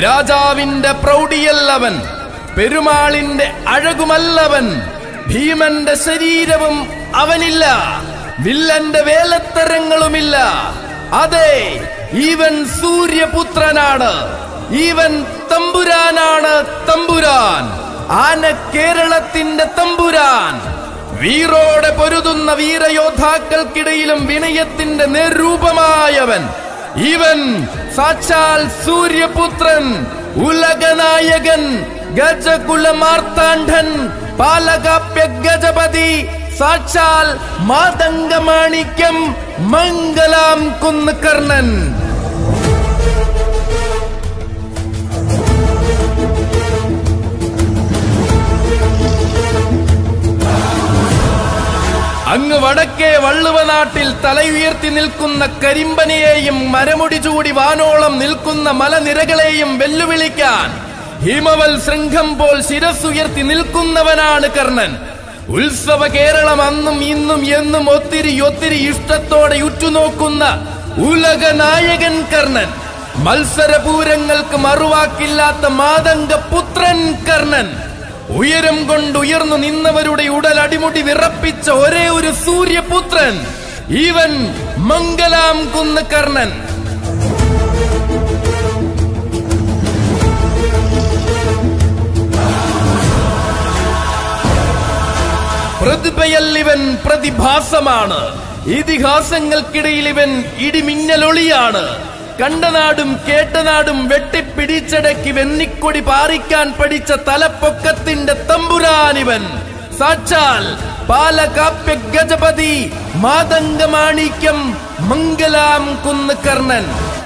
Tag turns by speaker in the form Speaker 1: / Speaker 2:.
Speaker 1: രാജാവിന്റെ പ്രൗഢിയല്ലവൻ പെരുമാളിന്റെ അഴകുമല്ലവൻ ഭീമന്റെ ശരീരവും അവനില്ല വില്ലന്റെ വേലത്തരങ്ങളുമില്ല അതെ ഇവൻ സൂര്യപുത്രനാണ് ഇവൻ തമ്പുരാനാണ് തമ്പുരാൻ ആന കേരളത്തിന്റെ തമ്പുരാൻ വീറോടെ പൊരുതുന്ന വീരയോദ്ധാക്കൾക്കിടയിലും വിനയത്തിന്റെ നേരൂപമായവൻ ഇവൻ സാക്ഷാൽ സൂര്യപുത്രൻ ഉലകനായകൻ ഗജകുലമാർത്താണ്ഡൻ പാലകാപ്യ ഗജപതി സാക്ഷാൽ മാതംഗമാണിക്യം മംഗലാം കുന്ന് കർണൻ അങ്ങ് വടക്കേ വള്ളുവനാട്ടിൽ തലയുയർത്തി നിൽക്കുന്ന കരിമ്പനെയെയും മരമുടി ചൂടി വാനോളം നിൽക്കുന്ന മലനിരകളെയും വെല്ലുവിളിക്കാൻ ഹിമവൽ ശൃംഖം പോൽ ശിരസ്സുയർത്തി നിൽക്കുന്നവനാണ് കർണൻ ഉത്സവ കേരളം അന്നും ഇന്നും എന്നും ഒത്തിരി ഒത്തിരി ഇഷ്ടത്തോടെ ഉറ്റുനോക്കുന്ന ഉലക നായകൻ കർണൻ മത്സരപൂരങ്ങൾക്ക് മറുവാക്കില്ലാത്ത മാതംഗ പുത്രൻ കർണൻ ഉയരം കൊണ്ട് ഉയർന്നു നിന്നവരുടെ ഉടൽ അടിമുടി വിറപ്പിച്ച ഒരേ ഒരു സൂര്യപുത്രൻ ഇവൻ മംഗലാം കുന്ന് കർണൻ പ്രതിഭയൽ ഇവൻ പ്രതിഭാസമാണ് ഇതിഹാസങ്ങൾക്കിടയിൽ ഇവൻ ഇടിമിന്നലൊളിയാണ് കണ്ടനാടും കേട്ടനാടും വെട്ടിപ്പിടിച്ചടക്കി വെന്നിക്കൊടി പാറിക്കാൻ പഠിച്ച തലപ്പൊക്കത്തിന്റെ തമ്പുരാനിവൻ സാക്ഷാൽ പാലകാപ്യ ഗജപതി മാതംഗമാണിക്യം മംഗലാം കുന്ന് കർണൻ